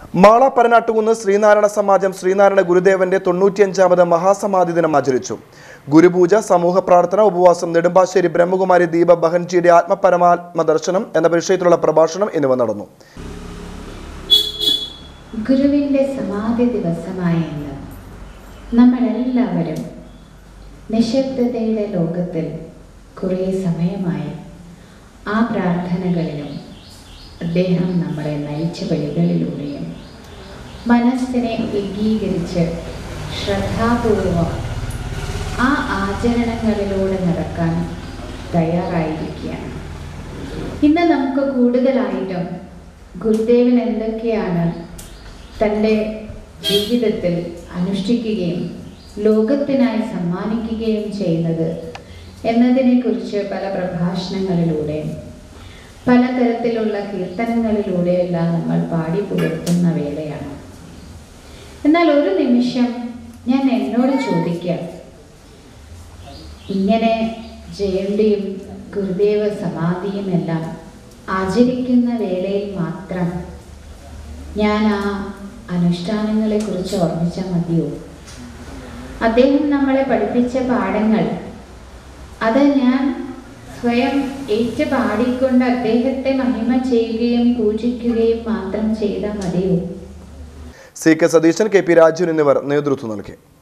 മാള പരനാട്ടുകുന്ന് ശ്രീനാരായണ സമാജം ശ്രീനാരായണ ഗുരുദേവന്റെ തൊണ്ണൂറ്റിയഞ്ചാമത് മഹാസമാധി ദിനം ആചരിച്ചു ഗുരുപൂജ സമൂഹ പ്രാർത്ഥന ഉപവാസം നെടുമ്പാശ്ശേരി ബ്രഹ്മകുമാരി ദീപ ബഹൻജിയുടെ ആത്മപരമാത്മ ദർശനം എന്ന വിഷയത്തിലുള്ള പ്രഭാഷണം എന്നിവ നടന്നു ഗുരുവിൻ്റെ സമാധി ദിവസമായ ഇന്ന് നമ്മളെല്ലാവരും നിശബ്ദതയുടെ ലോകത്തിൽ കുറേ സമയമായി ആ പ്രാർത്ഥനകളിലും അദ്ദേഹം നമ്മളെ നയിച്ച വഴികളിലൂടെയും മനസ്സിനെ ഏകീകരിച്ച് ശ്രദ്ധാപൂർവം ആ ആചരണങ്ങളിലൂടെ നടക്കാൻ തയ്യാറായിരിക്കുകയാണ് ഇന്ന് നമുക്ക് കൂടുതലായിട്ടും ഗുരുദേവൻ എന്തൊക്കെയാണ് തൻ്റെ ജീവിതത്തിൽ അനുഷ്ഠിക്കുകയും ലോകത്തിനായി സമ്മാനിക്കുകയും ചെയ്യുന്നത് എന്നതിനെക്കുറിച്ച് പല പ്രഭാഷണങ്ങളിലൂടെയും പലതരത്തിലുള്ള കീർത്തനങ്ങളിലൂടെയെല്ലാം നമ്മൾ പാടി പുലർത്തുന്ന വേളയാണ് എന്നാൽ ഒരു നിമിഷം ഞാൻ എന്നോട് ചോദിക്കാം ഇങ്ങനെ ജയന്തിയും ഗുരുദേവ സമാധിയും എല്ലാം ആചരിക്കുന്ന വേളയിൽ മാത്രം ഞാൻ ആ അനുഷ്ഠാനങ്ങളെക്കുറിച്ച് ഓർമ്മിച്ചാൽ മതിയോ അദ്ദേഹം നമ്മളെ പഠിപ്പിച്ച പാഠങ്ങൾ അത് ഞാൻ സ്വയം ഏറ്റു പാടിക്കൊണ്ട് അദ്ദേഹത്തെ മഹിമ ചെയ്യുകയും പൂജിക്കുകയും മാത്രം ചെയ്താൽ മതിയോ C K Satheesan K P Rajan എന്നിവർ നേതൃത്വം നൽകി